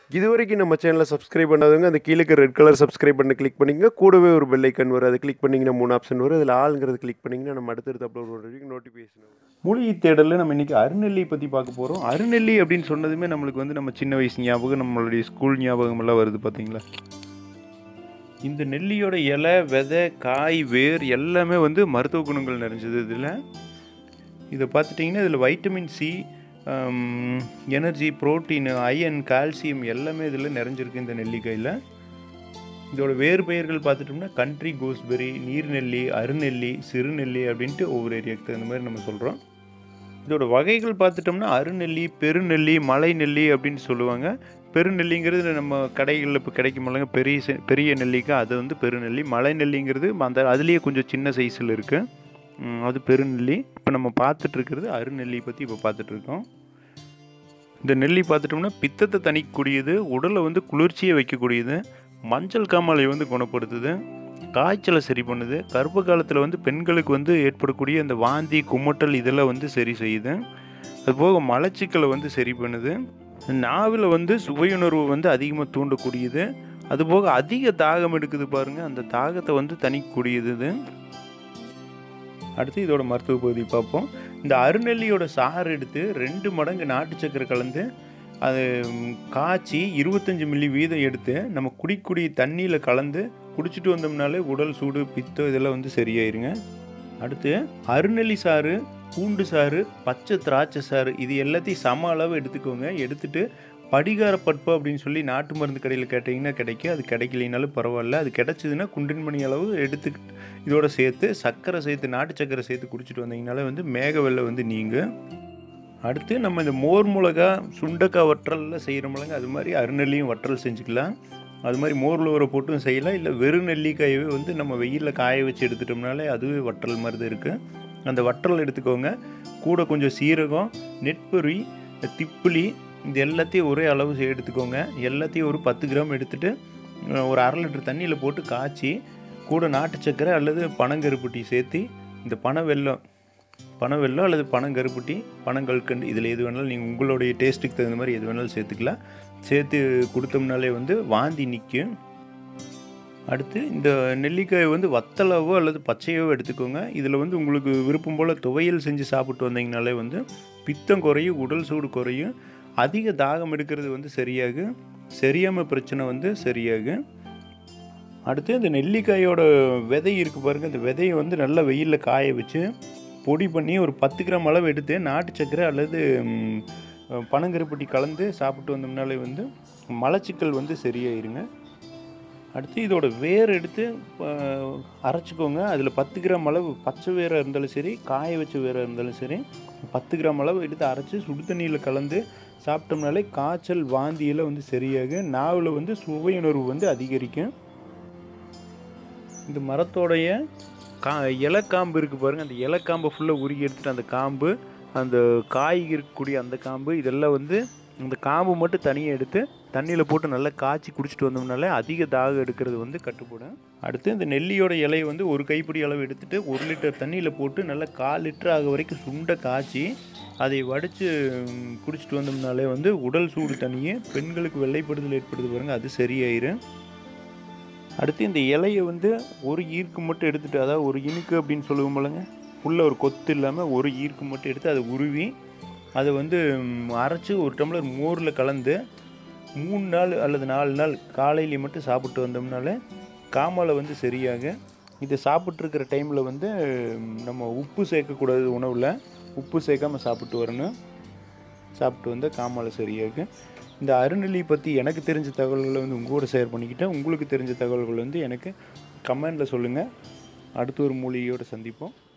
இது வரைக்கும் நம்ம சேனலை சப்ஸ்கிரைப் பண்ணாதவங்க அந்த கீழே ரெட் கலர் சப்ஸ்கிரைப் பண்ண கிளிக் பண்ணிங்க கூடவே ஒரு பெல் ஐக்கன் வரும் அதை கிளிக் பண்ணிங்கன்னா மூணு ஆப்ஷன் வரும் அதில் ஆளுங்கிறது கிளிக் பண்ணிங்கன்னா நம்ம அடுத்தடுத்து அப்லோட் பண்ணுறதுக்கு நோட்டிஃபிகேஷன் வரும் மூலிகை தேடலில் நம்ம இன்றைக்கி அருநெல்லி பற்றி பார்க்க போகிறோம் அருநெல்லி அப்படின்னு சொன்னதுமே நம்மளுக்கு வந்து நம்ம சின்ன வயசு ஞாபகம் நம்மளுடைய ஸ்கூல் ஞாபகம் எல்லாம் வருது பார்த்தீங்களா இந்த நெல்லியோட இலை விதை காய் வேர் எல்லாமே வந்து மருத்துவ குணங்கள் நிறைஞ்சது இதில் இதை பார்த்துட்டிங்கன்னா இதில் vitamin C energy protein iron calcium எல்லாமே இதில் நிறைஞ்சிருக்கு இந்த நெல்லிக்காயில் இதோட வேறு பெயர்கள் பார்த்துட்டோம்னா கண்ட்ரி கோஸ்பெரி நீர்நெல்லி அருநெல்லி சிறுநெல்லி அப்படின்ட்டு ஒவ்வொரு ஏரியாவுக்கு தகுந்த மாதிரி நம்ம சொல்கிறோம் இதோட வகைகள் பார்த்துட்டோம்னா அருநெல்லி பெருநெல்லி மலை நெல்லி அப்படின்னு சொல்லுவாங்க பெருநெல்லிங்கிறது நம்ம கடைகளில் இப்போ கிடைக்குமில்லங்க பெரிய செ- பெரிய நெல்லிக்காய் அது வந்து பெருநெல்லி மலை நெல்லிங்கிறது அந்த அதுலேயே கொஞ்சம் சின்ன சைஸில் இருக்குது அது பெருநெல்லி இப்போ நம்ம பார்த்துட்டு இருக்கிறது அருநெல்லி பற்றி இப்போ பார்த்துட்டு இருக்கோம் இந்த நெல்லி பார்த்துட்டோம்னா பித்தத்தை தணிக்கக்கூடியது உடலை வந்து குளிர்ச்சியை வைக்கக்கூடியது மஞ்சள் காமாலை வந்து குணப்படுத்துது காய்ச்சலை சரி பண்ணுது கர்ப்ப காலத்தில் வந்து பெண்களுக்கு வந்து ஏற்படக்கூடிய அந்த வாந்தி குமட்டல் இதெல்லாம் வந்து சரி செய்யுது அதுபோக மலச்சிக்கலை வந்து சரி பண்ணுது நாவில் வந்து சுவையுணர்வு வந்து அதிகமாக தூண்டக்கூடியது அதுபோக அதிக தாகம் எடுக்குது பாருங்கள் அந்த தாகத்தை வந்து தணிக்கக்கூடியது இது அடுத்து இதோட மருத்துவ பகுதி பார்ப்போம் இந்த அருநெல்லியோட சாறு எடுத்து ரெண்டு மடங்கு நாட்டு சக்கரை கலந்து அது ம், காய்ச்சி இருபத்தஞ்சி மில்லி வீதம் எடுத்து நம்ம குடிக்கூடிய தண்ணியில் கலந்து குடிச்சிட்டு வந்தோம்னாலே உடல் சூடு பித்தம் இதெல்லாம் வந்து சரியாயிருங்க அடுத்து அருநெல்லி சாறு பூண்டு சாறு பச்சை திராட்சை சாறு இது எல்லாத்தையும் சம அளவு எடுத்துக்கோங்க எடுத்துட்டு படிகார பட்பு அப்படின்னு சொல்லி நாட்டு மருந்து கடையில் கேட்டிங்கன்னா கிடைக்கும் அது கிடைக்கலைனாலும் பரவாயில்ல அது கிடைச்சதுன்னா குண்டின்மணி அளவு எடுத்து இதோட சேர்த்து சர்க்கரை சேர்த்து நாட்டு சர்க்கரை சேர்த்து குடிச்சிட்டு வந்தீங்கனாலே வந்து மேக வெள்ளை வந்து நீங்கும் அடுத்து நம்ம இந்த மோர் மிளகா சுண்டக்காய் வற்றலில் செய்கிறோமில்லங்க அது மாதிரி அருநெல்லியும் வற்றல் செஞ்சுக்கலாம் அது மாதிரி மோரில் ஊற போட்டும் செய்யலாம் இல்லை வெறும் நெல்லிக்காயவே வந்து நம்ம வெயிலில் காய வச்சு எடுத்துட்டோம்னாலே அதுவே வற்றல் மாதிரி தான் இருக்குது அந்த வற்றல் எடுத்துக்கோங்க கூட கொஞ்சம் சீரகம் நெற்பொரி திப்பிலி இது எல்லாத்தையும் ஒரே அளவு செ- எடுத்துக்கோங்க எல்லாத்தையும் ஒரு பத்து கிராம் எடுத்துட்டு அஹ், ஒரு அரை லிட்டர் தண்ணியில் போட்டு காய்ச்சி கூட நாட்டு சர்க்கரை அல்லது பனங்கருப்பட்டி சேர்த்து இந்த பனை வெல்லம் பனை வெல்லம் அல்லது பனங்கருப்பட்டி பனங்கல்கண்டு இதில் எது வேணாலும் நீங்கள் உங்களுடைய டேஸ்ட்டுக்கு தகுந்த மாதிரி எது வேணாலும் சேர்த்துக்கலாம் சேர்த்து கொடுத்தோம்னாலே வந்து வாந்தி நிற்கும் அடுத்து இந்த நெல்லிக்காயை வந்து வத்தலாவோ அல்லது பச்சையாவோ எடுத்துக்கோங்க இதில் வந்து உங்களுக்கு விருப்பம் போல் துவையல் செஞ்சு சாப்பிட்டு வந்தீங்கனாலே வந்து பித்தம் குறையும் உடல் சூடு குறையும் அதிக தாகம் எடுக்கிறது வந்து சரியாகும் சரியாம பிரச்சனை வந்து சரியாகும் அடுத்து இந்த நெல்லிக்காயோட விதை இருக்குது பாருங்கள் இந்த விதையை வந்து நல்லா வெயிலில் காய வச்சு பொடி பண்ணி ஒரு பத்து கிராம் அளவு எடுத்து நாட்டு சர்க்கரை அல்லது ம், பனங்கருப்பட்டி கலந்து சாப்பிட்டு வந்தோம்னாலே வந்து மலச்சிக்கல் வந்து சரியாயிருங்க அடுத்து இதோட வேர் எடுத்து அஹ், அரைச்சிக்கோங்க அதில் பத்து கிராம் அளவு பச்சை வேராக இருந்தாலும் சரி காய வச்ச வேராக இருந்தாலும் சரி பத்து கிராம் அளவு எடுத்து அரைச்சி சுடு தண்ணியில் கலந்து சாப்பிட்டோம்னாலே காய்ச்சல் வாந்தியெல்லாம் வந்து சரியாகும் நாவில் வந்து சுவையுணர்வு வந்து அதிகரிக்கும் இந்த மரத்தோடைய கா இலக்காம்பு இருக்குது பாருங்கள் அந்த இலக்காம்பை ஃபுல்லாக உருகி எடுத்துட்டு அந்த காம்பு அந்த காய் இருக்கக்கூடிய அந்த காம்பு இதெல்லாம் வந்து இந்த காம்பு மட்டும் தனியாக எடுத்து தண்ணியில் போட்டு நல்லா காய்ச்சி குடிச்சிட்டு வந்தோம்னாலே அதிக தாகம் எடுக்கிறது வந்து கட்டுப்படும் அடுத்து இந்த நெல்லியோட இலையை வந்து ஒரு கைப்பிடி அளவு எடுத்துட்டு ஒரு லிட்டர் தண்ணியில் போட்டு நல்லா கால் லிட்டர் ஆக வரைக்கும் சுண்ட காய்ச்சி அதை வடித்து குடிச்சிட்டு வந்தோம்னாலே வந்து உடல் சூடு தனியே பெண்களுக்கு வெள்ளைப்படுதல் ஏற்படுது பாருங்கள் அது சரியாயிரும் அடுத்து இந்த இலையை வந்து ஒரு ஈர்க்கு மட்டும் எடுத்துட்டு அதாவது ஒரு இனுக்கு அப்படின்னு சொல்லுவோம் போலங்க உள்ள ஒரு கொத்து இல்லாமல் ஒரு ஈர்க்கு மட்டும் எடுத்து அதை உருவி அதை வந்து ம், அரைச்சு ஒரு டம்ளர் மோரில் கலந்து மூணு நாள் அல்லது நாலு நாள் காலையில மட்டும் சாப்பிட்டு வந்தோம்னால காமாலை வந்து சரியாக இதை சாப்பிட்ருக்கிற டைமில் வந்து ம், நம்ம உப்பு சேர்க்கக்கூடாது உணவில் உப்பு சேர்க்காம சாப்பிட்டு வரணும் சாப்பிட்டு வந்தால் காமாலை சரியாகும் இந்த அருநெல்லி பற்றி எனக்கு தெரிஞ்ச தகவல்களை வந்து உங்க கூட ஷேர் பண்ணிக்கிட்டேன் உங்களுக்கு தெரிஞ்ச தகவல்கள் வந்து எனக்கு கமெண்டில் சொல்லுங்கள் அடுத்த ஒரு மூலிகையோடு சந்திப்போம்